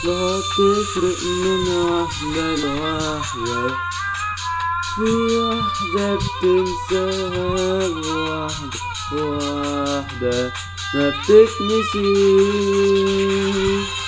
لا تفرق من واحدة لواحدة في واحدة بتنساها وواحدة وواحدة ما بتتنسيش